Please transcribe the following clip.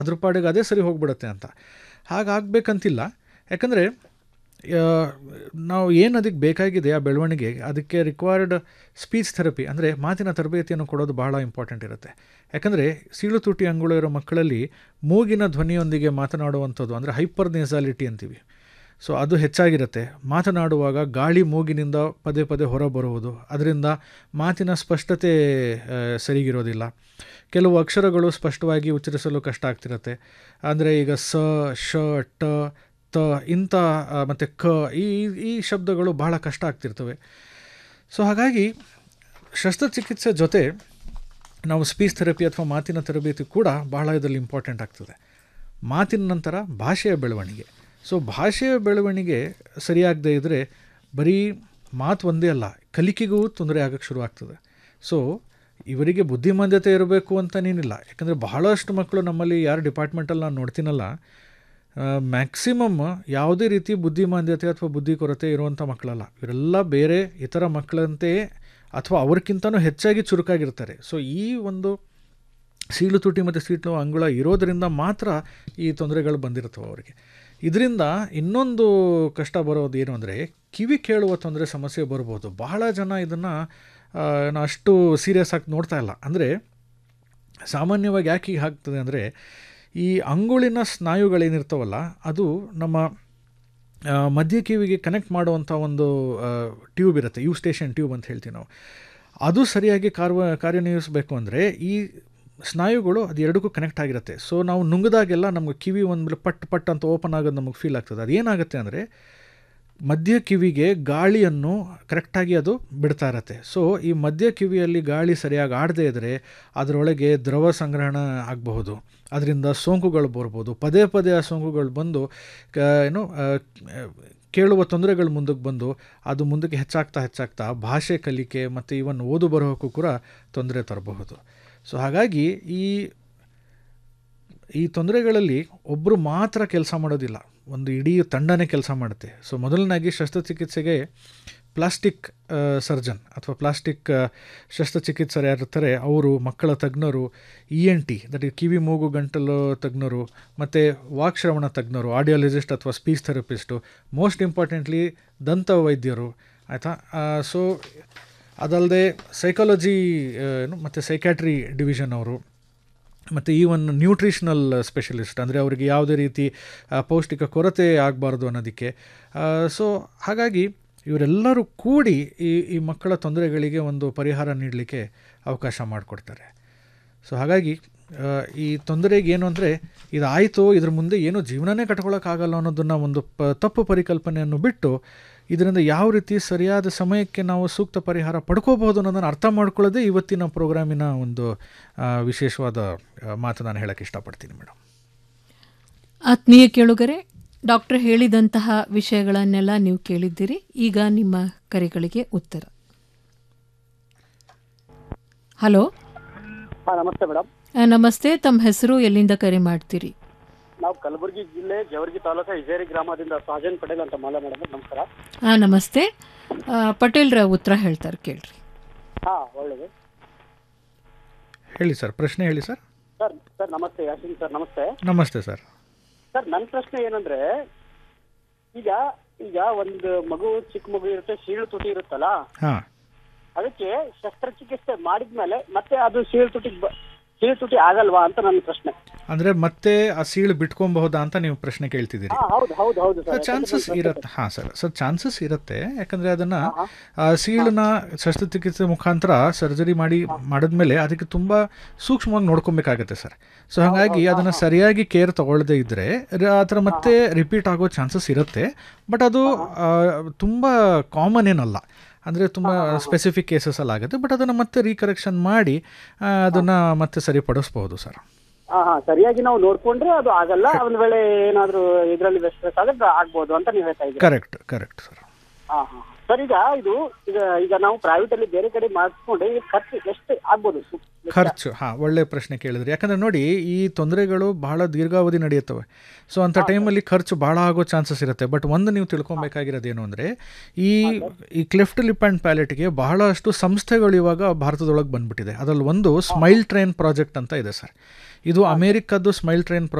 ಅದ್ರ ಪಾಡಿಗೆ ಅದೇ ಸರಿ ಹೋಗ್ಬಿಡುತ್ತೆ ಅಂತ ಹಾಗಾಗಬೇಕಂತಿಲ್ಲ ಯಾಕಂದರೆ ನಾವು ಏನು ಅದಕ್ಕೆ ಬೇಕಾಗಿದೆ ಆ ಬೆಳವಣಿಗೆ ಅದಕ್ಕೆ ರಿಕ್ವೈರ್ಡ್ ಸ್ಪೀಚ್ ಥೆರಪಿ ಅಂದರೆ ಮಾತಿನ ತರಬೇತಿಯನ್ನು ಕೊಡೋದು ಬಹಳ ಇಂಪಾರ್ಟೆಂಟ್ ಇರುತ್ತೆ ಯಾಕಂದರೆ ಸೀಳು ತುಟಿ ಅಂಗುಳು ಇರೋ ಮಕ್ಕಳಲ್ಲಿ ಮೂಗಿನ ಧ್ವನಿಯೊಂದಿಗೆ ಮಾತನಾಡುವಂಥದ್ದು ಅಂದರೆ ಹೈಪರ್ ನೇಸಾಲಿಟಿ ಅಂತೀವಿ ಸೊ ಅದು ಹೆಚ್ಚಾಗಿರುತ್ತೆ ಮಾತನಾಡುವಾಗ ಗಾಳಿ ಮೂಗಿನಿಂದ ಪದೇ ಪದೇ ಹೊರ ಬರುವುದು ಅದರಿಂದ ಮಾತಿನ ಸ್ಪಷ್ಟತೆ ಆ, ಸರಿಗಿರೋದಿಲ್ಲ ಕೆಲವು ಅಕ್ಷರಗಳು ಸ್ಪಷ್ಟವಾಗಿ ಉಚ್ಚರಿಸಲು ಕಷ್ಟ ಆಗ್ತಿರುತ್ತೆ ಅಂದರೆ ಈಗ ಸ ಶ ಟ ತ ಇಂಥ ಮತ್ತು ಕ ಈ ಈ ಶಬ್ದಗಳು ಬಹಳ ಕಷ್ಟ ಆಗ್ತಿರ್ತವೆ ಸೊ ಹಾಗಾಗಿ ಶಸ್ತ್ರಚಿಕಿತ್ಸೆ ಜೊತೆ ನಾವು ಸ್ಪೀಚ್ ಥೆರಪಿ ಅಥವಾ ಮಾತಿನ ತರಬೇತಿ ಕೂಡ ಬಹಳ ಇದರಲ್ಲಿ ಇಂಪಾರ್ಟೆಂಟ್ ಆಗ್ತದೆ ಮಾತಿನ ನಂತರ ಭಾಷೆಯ ಬೆಳವಣಿಗೆ ಸೊ ಭಾಷೆಯ ಬೆಳವಣಿಗೆ ಸರಿಯಾಗದೇ ಇದ್ದರೆ ಬರೀ ಮಾತು ಒಂದೇ ಅಲ್ಲ ಕಲಿಕೆಗೂ ತೊಂದರೆ ಆಗಕ್ಕೆ ಶುರು ಆಗ್ತದೆ ಸೊ ಇವರಿಗೆ ಬುದ್ಧಿಮಾಂದ್ಯತೆ ಇರಬೇಕು ಅಂತನೇನಿಲ್ಲ ಯಾಕಂದರೆ ಬಹಳಷ್ಟು ಮಕ್ಕಳು ನಮ್ಮಲ್ಲಿ ಯಾರು ಡಿಪಾರ್ಟ್ಮೆಂಟಲ್ಲಿ ನಾನು ನೋಡ್ತೀನಲ್ಲ ಮ್ಯಾಕ್ಸಿಮಮ್ ಯಾವುದೇ ರೀತಿ ಬುದ್ಧಿಮಾಂದ್ಯತೆ ಅಥವಾ ಬುದ್ಧಿ ಕೊರತೆ ಇರುವಂಥ ಮಕ್ಕಳಲ್ಲ ಇವರೆಲ್ಲ ಬೇರೆ ಇತರ ಮಕ್ಕಳಂತೆಯೇ ಅಥವಾ ಅವ್ರಿಗಿಂತನೂ ಹೆಚ್ಚಾಗಿ ಚುರುಕಾಗಿರ್ತಾರೆ ಸೊ ಈ ಒಂದು ಸೀಳು ತುಟಿ ಮತ್ತು ಸೀಟು ಅಂಗುಳ ಇರೋದರಿಂದ ಮಾತ್ರ ಈ ತೊಂದರೆಗಳು ಬಂದಿರ್ತವೆ ಅವರಿಗೆ ಇದರಿಂದ ಇನ್ನೊಂದು ಕಷ್ಟ ಬರೋದು ಏನು ಅಂದರೆ ಕಿವಿ ಕೇಳುವ ತೊಂದರೆ ಸಮಸ್ಯೆ ಬರ್ಬೋದು ಬಹಳ ಜನ ಇದನ್ನು ಅಷ್ಟು ಸೀರಿಯಸ್ ಆಗಿ ನೋಡ್ತಾ ಇಲ್ಲ ಅಂದರೆ ಸಾಮಾನ್ಯವಾಗಿ ಯಾಕೆ ಹೀಗೆ ಆಗ್ತದೆ ಅಂದರೆ ಈ ಅಂಗುಳಿನ ಸ್ನಾಯುಗಳೇನಿರ್ತಾವಲ್ಲ ಅದು ನಮ್ಮ ಆ, ಮಧ್ಯ ಕಿವಿಗೆ ಕನೆಕ್ಟ್ ಮಾಡುವಂಥ ಒಂದು ಟ್ಯೂಬ್ ಇರುತ್ತೆ ಯು ಸ್ಟೇಷನ್ ಟ್ಯೂಬ್ ಅಂತ ಹೇಳ್ತೀವಿ ನಾವು ಅದು ಸರಿಯಾಗಿ ಕಾರ್ವ ಕಾರ್ಯನಿರ್ವಹಿಸಬೇಕು ಅಂದರೆ ಈ ಸ್ನಾಯುಗಳು ಅದು ಎರಡಕ್ಕೂ ಕನೆಕ್ಟ್ ಆಗಿರುತ್ತೆ ಸೊ ನಾವು ನುಂಗಿದಾಗೆಲ್ಲ ನಮಗೆ ಕಿವಿ ಒಂದು ಪಟ್ ಪಟ್ ಅಂತ ಓಪನ್ ಆಗೋದು ನಮಗೆ ಫೀಲ್ ಆಗ್ತದೆ ಅದೇನಾಗುತ್ತೆ ಅಂದರೆ ಮಧ್ಯ ಕಿವಿಗೆ ಗಾಳಿಯನ್ನು ಕರೆಕ್ಟಾಗಿ ಅದು ಬಿಡ್ತಾ ಇರತ್ತೆ ಸೊ ಈ ಮಧ್ಯ ಕಿವಿಯಲ್ಲಿ ಗಾಳಿ ಸರಿಯಾಗಿ ಆಡದೇ ಇದ್ದರೆ ಅದರೊಳಗೆ ದ್ರವ ಸಂಗ್ರಹಣ ಆಗಬಹುದು ಅದರಿಂದ ಸೋಂಕುಗಳು ಬರ್ಬೋದು ಪದೇ ಪದೇ ಆ ಸೋಂಕುಗಳು ಬಂದು ಕ ಏನು ಆ, ಕೇಳುವ ತೊಂದರೆಗಳು ಮುಂದಕ್ಕೆ ಬಂದು ಅದು ಮುಂದಕ್ಕೆ ಹೆಚ್ಚಾಗ್ತಾ ಹೆಚ್ಚಾಗ್ತಾ ಭಾಷೆ ಕಲಿಕೆ ಮತ್ತು ಇವನ್ ಓದು ಬರೋಕ್ಕೂ ಕೂಡ ತೊಂದರೆ ತರಬಹುದು ಸೊ ಹಾಗಾಗಿ ಈ ಈ ತೊಂದರೆಗಳಲ್ಲಿ ಒಬ್ಬರು ಮಾತ್ರ ಕೆಲಸ ಮಾಡೋದಿಲ್ಲ ಒಂದು ಇಡೀ ತಂಡನೇ ಕೆಲಸ ಮಾಡುತ್ತೆ ಸೊ ಮೊದಲನಾಗಿ ಶಸ್ತ್ರಚಿಕಿತ್ಸೆಗೆ ಪ್ಲಾಸ್ಟಿಕ್ ಸರ್ಜನ್ ಅಥವಾ ಪ್ಲಾಸ್ಟಿಕ್ ಶಸ್ತ್ರಚಿಕಿತ್ಸರು ಯಾರಿರ್ತಾರೆ ಅವರು ಮಕ್ಕಳ ತಜ್ಞರು ಇ ಎನ್ ಟಿ ದಟ್ ಈ ಕಿವಿ ಮೂಗು ಗಂಟಲು ತಜ್ಞರು ಮತ್ತು ವಾಕ್ಶ್ರವಣ ತಜ್ಞರು ಆಡಿಯಾಲಜಿಸ್ಟ್ ಅಥವಾ ಸ್ಪೀಚ್ ಥೆರಪಿಸ್ಟು ಮೋಸ್ಟ್ ಇಂಪಾರ್ಟೆಂಟ್ಲಿ ದಂತ ವೈದ್ಯರು ಆಯಿತಾ ಸೊ ಅದಲ್ಲದೆ ಸೈಕಾಲಜಿ ಏನು ಮತ್ತು ಸೈಕ್ಯಾಟ್ರಿ ಡಿವಿಷನ್ ಅವರು ಮತ್ತು ಈವನ್ ನ್ಯೂಟ್ರಿಷನಲ್ ಸ್ಪೆಷಲಿಸ್ಟ್ ಅಂದರೆ ಅವರಿಗೆ ಯಾವುದೇ ರೀತಿ ಆ, ಪೌಷ್ಟಿಕ ಕೊರತೆ ಆಗಬಾರ್ದು ಅನ್ನೋದಕ್ಕೆ ಸೊ ಹಾಗಾಗಿ ಇವರೆಲ್ಲರೂ ಕೂಡಿ ಈ ಈ ಮಕ್ಕಳ ತೊಂದರೆಗಳಿಗೆ ಒಂದು ಪರಿಹಾರ ನೀಡಲಿಕ್ಕೆ ಅವಕಾಶ ಮಾಡಿಕೊಡ್ತಾರೆ ಸೊ ಹಾಗಾಗಿ ಆ, ಈ ತೊಂದರೆಗೆ ಏನು ಅಂದರೆ ಇದಾಯಿತು ಇದ್ರ ಮುಂದೆ ಏನೂ ಜೀವನನೇ ಕಟ್ಕೊಳ್ಳೋಕ್ಕಾಗಲ್ಲ ಅನ್ನೋದನ್ನು ಒಂದು ಪ ತಪ್ಪು ಪರಿಕಲ್ಪನೆಯನ್ನು ಬಿಟ್ಟು ಇದರಿಂದ ಯಾವ ರೀತಿ ಸರಿಯಾದ ಸಮಯಕ್ಕೆ ನಾವು ಸೂಕ್ತ ಪರಿಹಾರ ಪಡ್ಕೋಬಹುದು ಅನ್ನೋದನ್ನು ಅರ್ಥ ಮಾಡ್ಕೊಳ್ಳೋದೇ ಇವತ್ತಿನ ಪ್ರೋಗ್ರಾಮಿನ ಒಂದು ಆ, ವಿಶೇಷವಾದ ಆ, ಮಾತು ನಾನು ಹೇಳೋಕ್ಕೆ ಇಷ್ಟಪಡ್ತೀನಿ ಮೇಡಮ್ ಆತ್ಮೀಯ ಕೇಳುಗರೆ ಡಾಕ್ಟರ್ ಹೇಳಿದಂತಹ ವಿಷಯಗಳನ್ನೆಲ್ಲ ನೀವು ಕೇಳಿದ್ದೀರಿ ಈಗ ನಿಮ್ಮ ಕರೆಗಳಿಗೆ ಉತ್ತರ ಹಲೋ ಹಾ ನಮಸ್ತೆ ಮೇಡಮ್ ಆ, ನಮಸ್ತೆ ತಮ್ಮ ಹೆಸರು ಎಲ್ಲಿಂದ ಕರೆ ಮಾಡ್ತೀರಿ ನಾವು ಕಲಬುರಗಿ ಜಿಲ್ಲೆ ಜವರ್ಗಿ ತಾಲೂಕು ಇಜೇರಿ ಗ್ರಾಮದಿಂದ ಸಾಜನ್ ಪಟೇಲ್ ಅಂತ ಮಾಲ ಮೇಡಮ್ ನಮಸ್ಕಾರ ಹಾಂ ನಮಸ್ತೆ ಆ, ಪಟೇಲ್ರ ಉತ್ತರ ಹೇಳ್ತಾರೆ ಕೇಳ್ರಿ ಹಾ ಒಳ್ಳೇದು ಹೇಳಿ ಸರ್ ಪ್ರಶ್ನೆ ಹೇಳಿ ಸರ್ ಸರ್ ಸರ್ ನಮಸ್ತೆ ಯಾಸಿನ್ ಸರ್ ನಮಸ್ತೆ ನಮಸ್ತೆ ಸರ್ ಸರ್ ನನ್ನ ಪ್ರಶ್ನೆ ಏನಂದ್ರೆ ಈಗ ಈಗ ಒಂದು ಮಗು ಚಿಕ್ಕ ಮಗು ಇರುತ್ತೆ ಸೀಳು ತುಟಿ ಇರುತ್ತಲ್ಲ ಹಾಂ ಅದಕ್ಕೆ ಶಸ್ತ್ರಚಿಕಿತ್ಸೆ ಮಾಡಿದ್ಮೇಲೆ ಮತ್ತೆ ಅದು ಸೀಳು ತುಟಿ ಬ- ಸೀಳು ತುಟಿ ಆಗಲ್ವಾ ಅಂತ ನನ್ನ ಪ್ರಶ್ನೆ ಅಂದರೆ ಮತ್ತೆ ಆ ಸೀಳು ಬಿಟ್ಕೊಬಹುದಾ ಅಂತ ನೀವು ಪ್ರಶ್ನೆ ಕೇಳ್ತಿದ್ದೀರಿ ಹಾ ಹೌದು ಹೌದು ಹೌದು ಸರ್ ಚಾನ್ಸಸ್ ಇರುತ್ತೆ ಹಾಂ ಸರ್ ಸರ್ ಚಾನ್ಸಸ್ ಇರುತ್ತೆ ಯಾಕಂದರೆ ಅದನ್ನು ಸೀಳನ್ನ ಶಸ್ತ್ರಚಿಕಿತ್ಸೆ ಮುಖಾಂತರ ಸರ್ಜರಿ ಮಾಡಿ ಮಾಡಿದ್ಮೇಲೆ ಅದಕ್ಕೆ ತುಂಬ ಸೂಕ್ಷ್ಮವಾಗಿ ನೋಡ್ಕೊಬೇಕಾಗತ್ತೆ ಸರ್ ಸೊ ಹಾಗಾಗಿ ಅದನ್ನು ಸರಿಯಾಗಿ ಕೇರ್ ತಗೊಳ್ಳದೇ ಇದ್ದರೆ ಆ ಥರ ಮತ್ತೆ ರಿಪೀಟ್ ಆಗೋ ಚಾನ್ಸಸ್ ಇರುತ್ತೆ ಬಟ್ ಅದು ಆ, ತುಂಬ ಕಾಮನ್ ಏನಲ್ಲ ಅಂದರೆ ತುಂಬ ಸ್ಪೆಸಿಫಿಕ್ ಕೇಸಸಲ್ಲಿ ಆಗುತ್ತೆ ಬಟ್ ಅದನ್ನು ಮತ್ತೆ ರೀಕರೆಕ್ಷನ್ ಮಾಡಿ ಅದನ್ನು ಮತ್ತೆ ಸರಿಪಡಿಸ್ಬೋದು ಸರ್ ಹಾ ಹಾ ಸರಿಯಾಗಿ ನಾವು ನೋಡ್ಕೊಂಡ್ರೆ ಅದು ಆಗಲ್ಲ ಒಂದ್ ವೇಳೆ ಏನಾದ್ರೂ ಇದರಲ್ಲಿ ವ್ಯತ್ಯಾಸ ಆದ್ರೆ ಆಗ್ಬೋದು ಅಂತ ನೀವು ಹೇಳ್ತಾ ಇದ್ದೀರಿ ಕರೆಕ್ಟ್ ಕರೆಕ್ಟ್ ಸರ್ ಹಾ ಹಾ ಸರ್ ಈಗ ಇದು ಈಗ ಈಗ ನಾವು ಪ್ರೈವೇಟ್ ಅಲ್ಲಿ ಬೇರೆ ಕಡೆ ಮಾಡಿಸ್ಕೊಂಡ್ರೆ ಈಗ ಖರ್ಚು ಎಷ್ಟು ಆಗ್ಬೋದು ಸು- ಖರ್ಚು ಹಾಂ ಒಳ್ಳೆ ಪ್ರಶ್ನೆ ಕೇಳಿದ್ರಿ ಯಾಕಂದರೆ ನೋಡಿ ಈ ತೊಂದರೆಗಳು ಬಹಳ ದೀರ್ಘಾವಧಿ ನಡೆಯುತ್ತವೆ ಸೊ ಅಂಥ ಟೈಮಲ್ಲಿ ಖರ್ಚು ಭಾಳ ಆಗೋ ಚಾನ್ಸಸ್ ಇರುತ್ತೆ ಬಟ್ ಒಂದು ನೀವು ತಿಳ್ಕೊಬೇಕಾಗಿರೋದೇನು ಅಂದರೆ ಈ ಈ ಕ್ಲಿಫ್ಟ್ ಲಿಪ್ ಆ್ಯಂಡ್ ಪ್ಯಾಲೆಟ್ಗೆ ಬಹಳಷ್ಟು ಸಂಸ್ಥೆಗಳು ಇವಾಗ ಭಾರತದೊಳಗೆ ಬಂದ್ಬಿಟ್ಟಿದೆ ಅದರಲ್ಲಿ ಒಂದು ಸ್ಮೈಲ್ ಟ್ರೈನ್ ಪ್ರಾಜೆಕ್ಟ್ ಅಂತ ಇದೆ ಸರ್ ಇದು ಅಮೇರಿಕದ್ದು ಸ್ಮೈಲ್ ಟ್ರೈನ್